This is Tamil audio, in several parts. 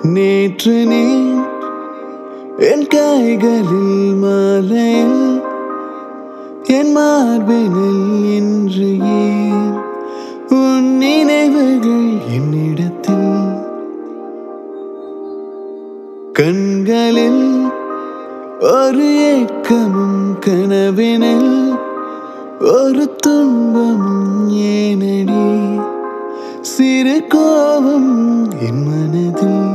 நேற்று நீ என் கைகளில் மாலையில் என் மார்பினில் இன்று ஏன் உன் நினைவுகள் என்னிடத்தில் கண்களில் ஒரு ஏக்கமும் கனவினில் ஒரு துன்பமும் ஏனடி சிறு கோபம் என் மனதில்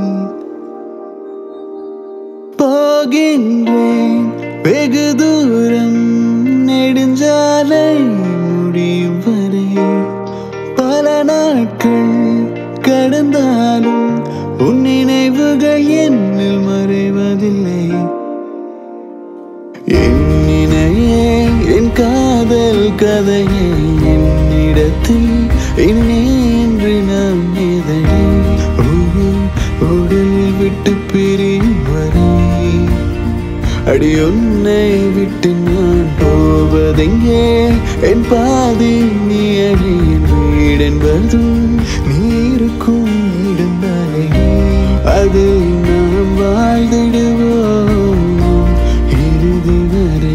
போகின்றேன் வெகு தூரம் நெடுஞ்சாலை முடியும் வரை பல நாட்கள் கடந்தாலும் உன் நினைவுகள் என்னில் மறைவதில்லை என் நினையே என் காதல் கதையே என்னிடத்தில் இன்னேன்று நாம் எதனை உடல் விட்டு பிரியும் வரை அடி உன்னை விட்டு நான் போவதெங்கே என் பாதி நீ அடி என் வீடு என்பதும் நீ இருக்கும் இடம்தானே அது நாம் வாழ்ந்திடுவோம் இறுதி வரை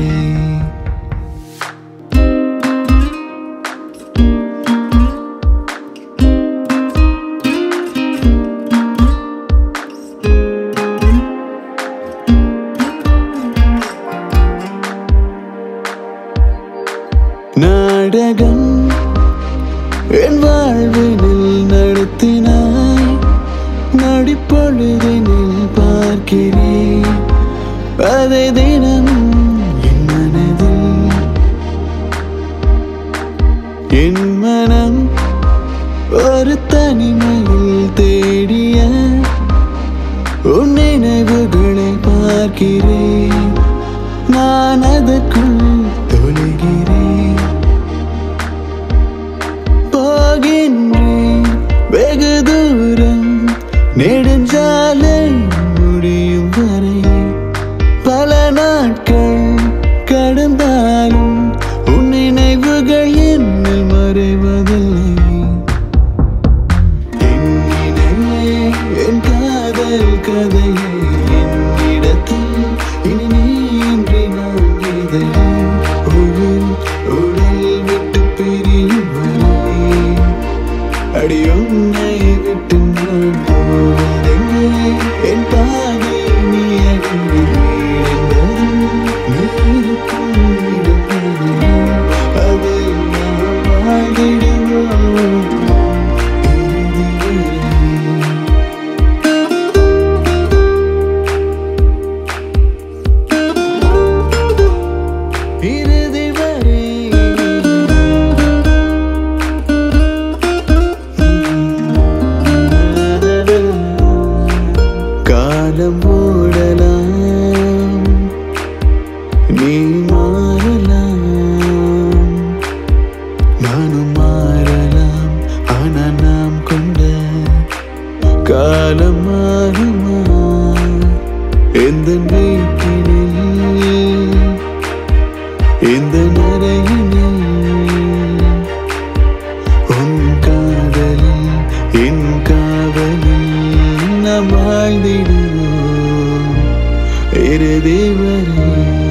நாடகம் என் வாழ்வினில் நடத்தினாய் நடிப்பொழுதினில் பார்க்கிறேன் அதை தினம் என் மனதில் என் மனம் ஒரு தனிமையில் தேடிய உன் நினைவுகளை பார்க்கிறேன் நான் அதற்குள் தொழுகிறேன் போகின்றேன் வெகு தூரம் நெடுஞ்சாலை முடியும் வரை பல நாட்கள் கடந்தாலும் உன் நினைவுகள் என்னில் மறைவதில்லை என் நினைவே என் காதல் கதையே என்னிடத்தில் இனி நீ இன்றி நான் எதையே உடல் உடல் விட்டு பிரியும் வரை அடி உன்னை விட்டு நான் போவதெங்கே என் பாதை நீ அடி வீழ்ந்ததும் நீ இருக்கும் இடம் எது? அதில் நாம் வாழ்ந்திடுவோம் இறுதி வரை. இறுதி வரை காலம் ஓடலாம் நீ மாறலாம் நானும் மாறலாம் ஆனா நாம் கொண்ட காலம் மாறுமா எந்த வீட்டினில் இந்த நரையினில் உன் காதலில் என் காவலில் நாம் வாழ்ந்திடுவோம் இறுதி வரை